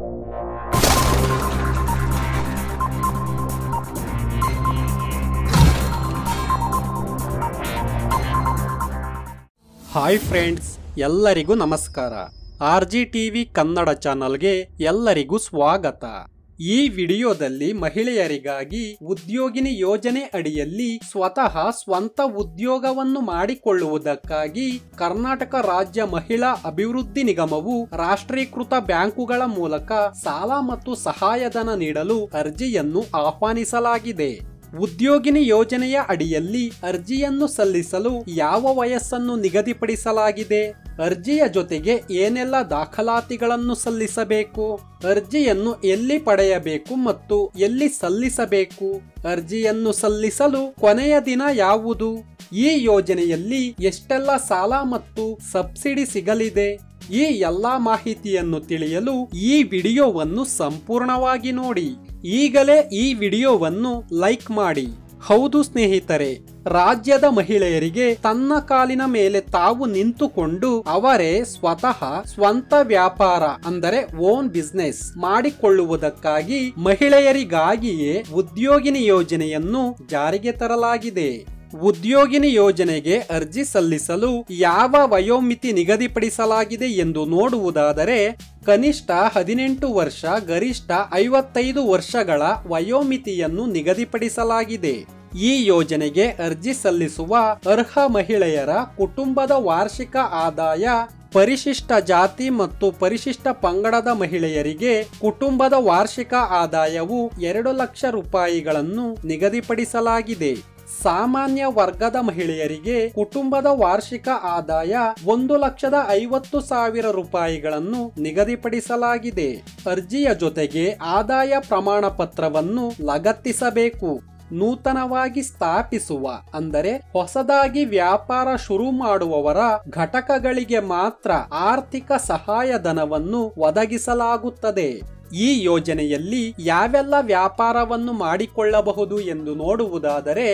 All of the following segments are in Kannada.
ಹಾಯ್ ಫ್ರೆಂಡ್ಸ್ ಎಲ್ಲರಿಗೂ ನಮಸ್ಕಾರ ಆರ್ ಜಿ ಟಿವಿ ಕನ್ನಡ ಚಾನಲ್ಗೆ ಎಲ್ಲರಿಗೂ ಸ್ವಾಗತ ಈ ವಿಡಿಯೋದಲ್ಲಿ ಮಹಿಳೆಯರಿಗಾಗಿ ಉದ್ಯೋಗಿನಿ ಯೋಜನೆ ಅಡಿಯಲ್ಲಿ ಸ್ವತಃ ಸ್ವಂತ ಉದ್ಯೋಗವನ್ನು ಮಾಡಿಕೊಳ್ಳುವುದಕ್ಕಾಗಿ ಕರ್ನಾಟಕ ರಾಜ್ಯ ಮಹಿಳಾ ಅಭಿವೃದ್ಧಿ ನಿಗಮವು ರಾಷ್ಟ್ರೀಕೃತ ಬ್ಯಾಂಕುಗಳ ಮೂಲಕ ಸಾಲ ಮತ್ತು ಸಹಾಯಧನ ನೀಡಲು ಅರ್ಜಿಯನ್ನು ಆಹ್ವಾನಿಸಲಾಗಿದೆ ಉದ್ಯೋಗಿನಿ ಯೋಜನೆಯ ಅಡಿಯಲ್ಲಿ ಅರ್ಜಿಯನ್ನು ಸಲ್ಲಿಸಲು ಯಾವ ವಯಸ್ಸನ್ನು ನಿಗದಿಪಡಿಸಲಾಗಿದೆ ಅರ್ಜಿಯ ಜೊತೆಗೆ ಏನೆಲ್ಲ ದಾಖಲಾತಿಗಳನ್ನು ಸಲ್ಲಿಸಬೇಕು ಅರ್ಜಿಯನ್ನು ಎಲ್ಲಿ ಪಡೆಯಬೇಕು ಮತ್ತು ಎಲ್ಲಿ ಸಲ್ಲಿಸಬೇಕು ಅರ್ಜಿಯನ್ನು ಸಲ್ಲಿಸಲು ಕೊನೆಯ ದಿನ ಯಾವುದು ಈ ಯೋಜನೆಯಲ್ಲಿ ಎಷ್ಟೆಲ್ಲ ಸಾಲ ಮತ್ತು ಸಬ್ಸಿಡಿ ಸಿಗಲಿದೆ ಈ ಎಲ್ಲಾ ಮಾಹಿತಿಯನ್ನು ತಿಳಿಯಲು ಈ ವಿಡಿಯೋವನ್ನು ಸಂಪೂರ್ಣವಾಗಿ ನೋಡಿ ಈಗಲೇ ಈ ವಿಡಿಯೋವನ್ನು ಲೈಕ್ ಮಾಡಿ ಹೌದು ಸ್ನೇಹಿತರೆ ರಾಜ್ಯದ ಮಹಿಳೆಯರಿಗೆ ತನ್ನ ಕಾಲಿನ ಮೇಲೆ ತಾವು ನಿಂತುಕೊಂಡು ಅವರೇ ಸ್ವತಃ ಸ್ವಂತ ವ್ಯಾಪಾರ ಅಂದರೆ ಓನ್ ಬಿಸ್ನೆಸ್ ಮಾಡಿಕೊಳ್ಳುವುದಕ್ಕಾಗಿ ಮಹಿಳೆಯರಿಗಾಗಿಯೇ ಉದ್ಯೋಗಿನಿ ಯೋಜನೆಯನ್ನು ಜಾರಿಗೆ ತರಲಾಗಿದೆ ಉದ್ಯೋಗಿನಿ ಯೋಜನೆಗೆ ಅರ್ಜಿ ಸಲ್ಲಿಸಲು ಯಾವ ವಯೋಮಿತಿ ನಿಗದಿಪಡಿಸಲಾಗಿದೆ ಎಂದು ನೋಡುವುದಾದರೆ ಕನಿಷ್ಠ ಹದಿನೆಂಟು ವರ್ಷ ಗರಿಷ್ಠ ಐವತ್ತೈದು ವರ್ಷಗಳ ವಯೋಮಿತಿಯನ್ನು ನಿಗದಿಪಡಿಸಲಾಗಿದೆ ಈ ಯೋಜನೆಗೆ ಅರ್ಜಿ ಸಲ್ಲಿಸುವ ಅರ್ಹ ಮಹಿಳೆಯರ ಕುಟುಂಬದ ವಾರ್ಷಿಕ ಆದಾಯ ಪರಿಶಿಷ್ಟ ಜಾತಿ ಮತ್ತು ಪರಿಶಿಷ್ಟ ಪಂಗಡದ ಮಹಿಳೆಯರಿಗೆ ಕುಟುಂಬದ ವಾರ್ಷಿಕ ಆದಾಯವು ಎರಡು ಲಕ್ಷ ರೂಪಾಯಿಗಳನ್ನು ನಿಗದಿಪಡಿಸಲಾಗಿದೆ ಸಾಮಾನ್ಯ ವರ್ಗದ ಮಹಿಳೆಯರಿಗೆ ಕುಟುಂಬದ ವಾರ್ಷಿಕ ಆದಾಯ ಒಂದು ಲಕ್ಷದ ಐವತ್ತು ಸಾವಿರ ರೂಪಾಯಿಗಳನ್ನು ನಿಗದಿಪಡಿಸಲಾಗಿದೆ ಅರ್ಜಿಯ ಜೊತೆಗೆ ಆದಾಯ ಪ್ರಮಾಣ ಪತ್ರವನ್ನು ಲಗತ್ತಿಸಬೇಕು ನೂತನವಾಗಿ ಸ್ಥಾಪಿಸುವ ಅಂದರೆ ಹೊಸದಾಗಿ ವ್ಯಾಪಾರ ಶುರು ಮಾಡುವವರ ಘಟಕಗಳಿಗೆ ಮಾತ್ರ ಆರ್ಥಿಕ ಸಹಾಯಧನವನ್ನು ಒದಗಿಸಲಾಗುತ್ತದೆ ಈ ಯೋಜನೆಯಲ್ಲಿ ಯಾವೆಲ್ಲ ವ್ಯಾಪಾರವನ್ನು ಮಾಡಿಕೊಳ್ಳಬಹುದು ಎಂದು ನೋಡುವುದಾದರೆ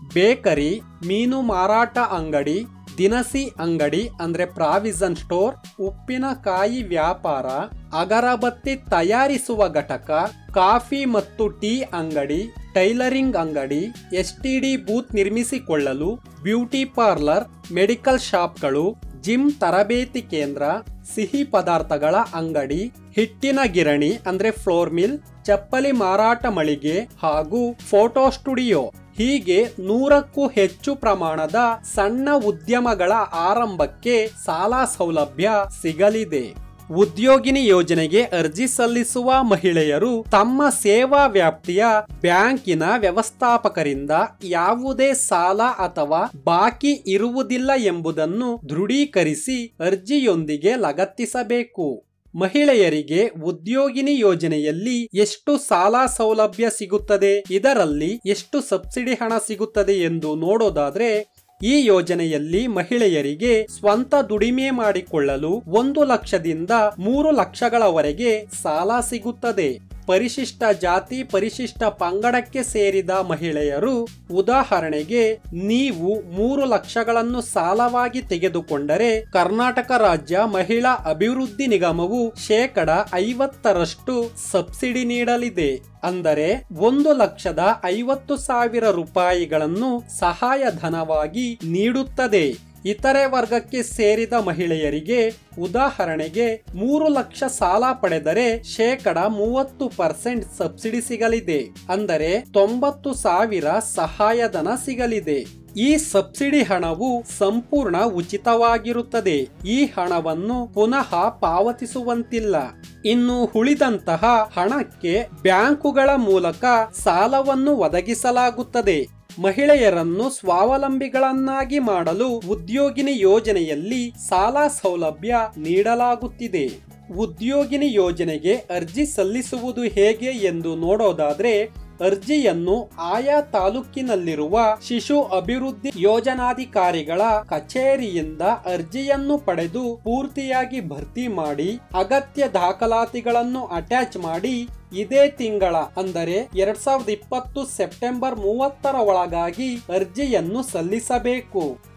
ಬೇಕರಿ ಮೀನು ಮಾರಾಟ ಅಂಗಡಿ ದಿನಸಿ ಅಂಗಡಿ ಅಂದ್ರೆ ಪ್ರಾವಿಷನ್ ಸ್ಟೋರ್ ಉಪ್ಪಿನಕಾಯಿ ವ್ಯಾಪಾರ ಅಗರಬತ್ತಿ ತಯಾರಿಸುವ ಘಟಕ ಕಾಫಿ ಮತ್ತು ಟೀ ಅಂಗಡಿ ಟೈಲರಿಂಗ್ ಅಂಗಡಿ ಎಸ್ಟಿಡಿ ಬೂತ್ ನಿರ್ಮಿಸಿಕೊಳ್ಳಲು ಬ್ಯೂಟಿ ಪಾರ್ಲರ್ ಮೆಡಿಕಲ್ ಶಾಪ್ಗಳು ಜಿಮ್ ತರಬೇತಿ ಕೇಂದ್ರ ಸಿಹಿ ಪದಾರ್ಥಗಳ ಅಂಗಡಿ ಹಿಟ್ಟಿನ ಗಿರಣಿ ಅಂದ್ರೆ ಫ್ಲೋರ್ ಮಿಲ್ ಚಪ್ಪಲಿ ಮಾರಾಟ ಮಳಿಗೆ ಹಾಗೂ ಫೋಟೋ ಸ್ಟುಡಿಯೋ ಹೀಗೆ ನೂರಕ್ಕೂ ಹೆಚ್ಚು ಪ್ರಮಾಣದ ಸಣ್ಣ ಉದ್ಯಮಗಳ ಆರಂಭಕ್ಕೆ ಸಾಲ ಸೌಲಭ್ಯ ಸಿಗಲಿದೆ ಉದ್ಯೋಗಿನಿ ಯೋಜನೆಗೆ ಅರ್ಜಿ ಸಲ್ಲಿಸುವ ಮಹಿಳೆಯರು ತಮ್ಮ ಸೇವಾ ವ್ಯಾಪ್ತಿಯ ಬ್ಯಾಂಕಿನ ವ್ಯವಸ್ಥಾಪಕರಿಂದ ಯಾವುದೇ ಸಾಲ ಅಥವಾ ಬಾಕಿ ಇರುವುದಿಲ್ಲ ಎಂಬುದನ್ನು ದೃಢೀಕರಿಸಿ ಅರ್ಜಿಯೊಂದಿಗೆ ಲಗತ್ತಿಸಬೇಕು ಮಹಿಳೆಯರಿಗೆ ಉದ್ಯೋಗಿನಿ ಯೋಜನೆಯಲ್ಲಿ ಎಷ್ಟು ಸಾಲ ಸೌಲಭ್ಯ ಸಿಗುತ್ತದೆ ಇದರಲ್ಲಿ ಎಷ್ಟು ಸಬ್ಸಿಡಿ ಹಣ ಸಿಗುತ್ತದೆ ಎಂದು ನೋಡೋದಾದ್ರೆ ಈ ಯೋಜನೆಯಲ್ಲಿ ಮಹಿಳೆಯರಿಗೆ ಸ್ವಂತ ದುಡಿಮೆ ಮಾಡಿಕೊಳ್ಳಲು ಒಂದು ಲಕ್ಷದಿಂದ ಮೂರು ಲಕ್ಷಗಳವರೆಗೆ ಸಾಲ ಸಿಗುತ್ತದೆ ಪರಿಶಿಷ್ಟ ಜಾತಿ ಪರಿಶಿಷ್ಟ ಪಂಗಡಕ್ಕೆ ಸೇರಿದ ಮಹಿಳೆಯರು ಉದಾಹರಣೆಗೆ ನೀವು ಮೂರು ಲಕ್ಷಗಳನ್ನು ಸಾಲವಾಗಿ ತೆಗೆದುಕೊಂಡರೆ ಕರ್ನಾಟಕ ರಾಜ್ಯ ಮಹಿಳಾ ಅಭಿವೃದ್ಧಿ ನಿಗಮವು ಶೇಕಡ ಐವತ್ತರಷ್ಟು ಸಬ್ಸಿಡಿ ನೀಡಲಿದೆ ಅಂದರೆ ಒಂದು ಲಕ್ಷದ ಐವತ್ತು ಸಾವಿರ ರೂಪಾಯಿಗಳನ್ನು ಸಹಾಯಧನವಾಗಿ ನೀಡುತ್ತದೆ ಇತರೆ ವರ್ಗಕ್ಕೆ ಸೇರಿದ ಮಹಿಳೆಯರಿಗೆ ಉದಾಹರಣೆಗೆ ಮೂರು ಲಕ್ಷ ಸಾಲ ಪಡೆದರೆ ಶೇಕಡ ಮೂವತ್ತು ಪರ್ಸೆಂಟ್ ಸಬ್ಸಿಡಿ ಸಿಗಲಿದೆ ಅಂದರೆ ತೊಂಬತ್ತು ಸಾವಿರ ಸಹಾಯಧನ ಸಿಗಲಿದೆ ಈ ಸಬ್ಸಿಡಿ ಹಣವು ಸಂಪೂರ್ಣ ಉಚಿತವಾಗಿರುತ್ತದೆ ಈ ಹಣವನ್ನು ಪುನಃ ಪಾವತಿಸುವಂತಿಲ್ಲ ಇನ್ನು ಉಳಿದಂತಹ ಹಣಕ್ಕೆ ಬ್ಯಾಂಕುಗಳ ಮೂಲಕ ಸಾಲವನ್ನು ಒದಗಿಸಲಾಗುತ್ತದೆ ಮಹಿಳೆಯರನ್ನು ಸ್ವಾವಲಂಬಿಗಳನ್ನಾಗಿ ಮಾಡಲು ಉದ್ಯೋಗಿನಿ ಯೋಜನೆಯಲ್ಲಿ ಸಾಲ ಸೌಲಭ್ಯ ನೀಡಲಾಗುತ್ತಿದೆ ಉದ್ಯೋಗಿನಿ ಯೋಜನೆಗೆ ಅರ್ಜಿ ಸಲ್ಲಿಸುವುದು ಹೇಗೆ ಎಂದು ನೋಡೋದಾದ್ರೆ ಅರ್ಜಿಯನ್ನು ಆಯಾ ತಾಲೂಕಿನಲ್ಲಿರುವ ಶಿಶು ಅಭಿವೃದ್ಧಿ ಯೋಜನಾಧಿಕಾರಿಗಳ ಕಚೇರಿಯಿಂದ ಅರ್ಜಿಯನ್ನು ಪಡೆದು ಪೂರ್ತಿಯಾಗಿ ಭರ್ತಿ ಮಾಡಿ ಅಗತ್ಯ ದಾಖಲಾತಿಗಳನ್ನು ಅಟ್ಯಾಚ್ ಮಾಡಿ ಇದೇ ತಿಂಗಳ ಅಂದರೆ ಎರಡ್ ಸಾವಿರದ ಇಪ್ಪತ್ತು ಸೆಪ್ಟೆಂಬರ್ ಮೂವತ್ತರ ಒಳಗಾಗಿ ಅರ್ಜಿಯನ್ನು ಸಲ್ಲಿಸಬೇಕು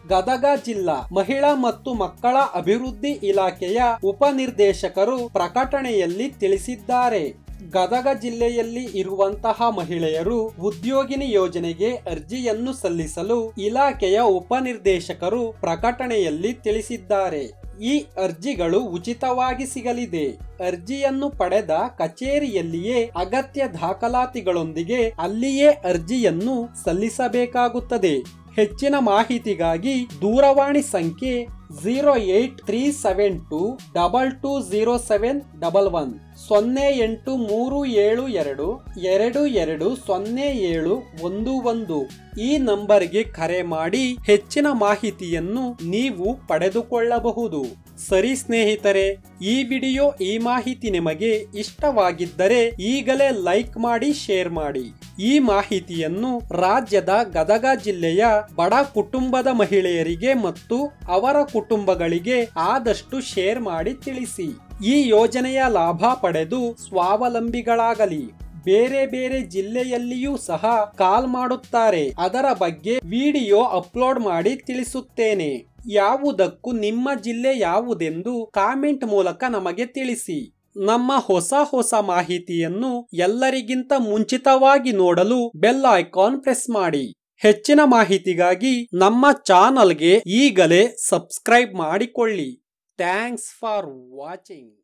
ಗದಗ ಜಿಲ್ಲಾ ಮಹಿಳಾ ಮತ್ತು ಮಕ್ಕಳ ಅಭಿವೃದ್ಧಿ ಇಲಾಖೆಯ ಉಪನಿರ್ದೇಶಕರು ಪ್ರಕಟಣೆಯಲ್ಲಿ ತಿಳಿಸಿದ್ದಾರೆ ಗದಗ ಜಿಲ್ಲೆಯಲ್ಲಿ ಇರುವಂತಹ ಮಹಿಳೆಯರು ಉದ್ಯೋಗಿನಿ ಯೋಜನೆಗೆ ಅರ್ಜಿಯನ್ನು ಸಲ್ಲಿಸಲು ಇಲಾಖೆಯ ಉಪನಿರ್ದೇಶಕರು ಪ್ರಕಟಣೆಯಲ್ಲಿ ತಿಳಿಸಿದ್ದಾರೆ ಈ ಅರ್ಜಿಗಳು ಉಚಿತವಾಗಿ ಸಿಗಲಿದೆ ಅರ್ಜಿಯನ್ನು ಪಡೆದ ಕಚೇರಿಯಲ್ಲಿಯೇ ಅಗತ್ಯ ದಾಖಲಾತಿಗಳೊಂದಿಗೆ ಅಲ್ಲಿಯೇ ಅರ್ಜಿಯನ್ನು ಸಲ್ಲಿಸಬೇಕಾಗುತ್ತದೆ ಹೆಚ್ಚಿನ ಮಾಹಿತಿಗಾಗಿ ದೂರವಾಣಿ ಸಂಖ್ಯೆ zero eight three seven two double two zero seven double one ಸೊನ್ನೆ ಎಂಟು ಮೂರು ಏಳು ಎರಡು ಎರಡು ಎರಡು ಸೊನ್ನೆ ಏಳು ಒಂದು ಒಂದು ಈ ನಂಬರ್ಗೆ ಕರೆ ಮಾಡಿ ಹೆಚ್ಚಿನ ಮಾಹಿತಿಯನ್ನು ನೀವು ಪಡೆದುಕೊಳ್ಳಬಹುದು ಸರಿ ಸ್ನೇಹಿತರೆ ಈ ವಿಡಿಯೋ ಈ ಮಾಹಿತಿ ನಿಮಗೆ ಇಷ್ಟವಾಗಿದ್ದರೆ ಈಗಲೇ ಲೈಕ್ ಮಾಡಿ ಶೇರ್ ಮಾಡಿ ಈ ಮಾಹಿತಿಯನ್ನು ರಾಜ್ಯದ ಗದಗ ಜಿಲ್ಲೆಯ ಬಡ ಕುಟುಂಬದ ಮಹಿಳೆಯರಿಗೆ ಮತ್ತು ಅವರ ಕುಟುಂಬಗಳಿಗೆ ಆದಷ್ಟು ಶೇರ್ ಮಾಡಿ ತಿಳಿಸಿ ಈ ಯೋಜನೆಯ ಲಾಭ ಪಡೆದು ಸ್ವಾವಲಂಬಿಗಳಾಗಲಿ ಬೇರೆ ಬೇರೆ ಜಿಲ್ಲೆಯಲ್ಲಿಯೂ ಸಹ ಕಾಲ್ ಮಾಡುತ್ತಾರೆ ಅದರ ಬಗ್ಗೆ ವಿಡಿಯೋ ಅಪ್ಲೋಡ್ ಮಾಡಿ ತಿಳಿಸುತ್ತೇನೆ ಯಾವುದಕ್ಕೂ ನಿಮ್ಮ ಜಿಲ್ಲೆ ಯಾವುದೆಂದು ಕಾಮೆಂಟ್ ಮೂಲಕ ನಮಗೆ ತಿಳಿಸಿ ನಮ್ಮ ಹೊಸ ಹೊಸ ಮಾಹಿತಿಯನ್ನು ಎಲ್ಲರಿಗಿಂತ ಮುಂಚಿತವಾಗಿ ನೋಡಲು ಬೆಲ್ ಐಕಾನ್ ಪ್ರೆಸ್ ಮಾಡಿ ಹೆಚ್ಚಿನ ಮಾಹಿತಿಗಾಗಿ ನಮ್ಮ ಚಾನಲ್ಗೆ ಈಗಲೇ ಸಬ್ಸ್ಕ್ರೈಬ್ ಮಾಡಿಕೊಳ್ಳಿ ಥ್ಯಾಂಕ್ಸ್ ಫಾರ್ ವಾಚಿಂಗ್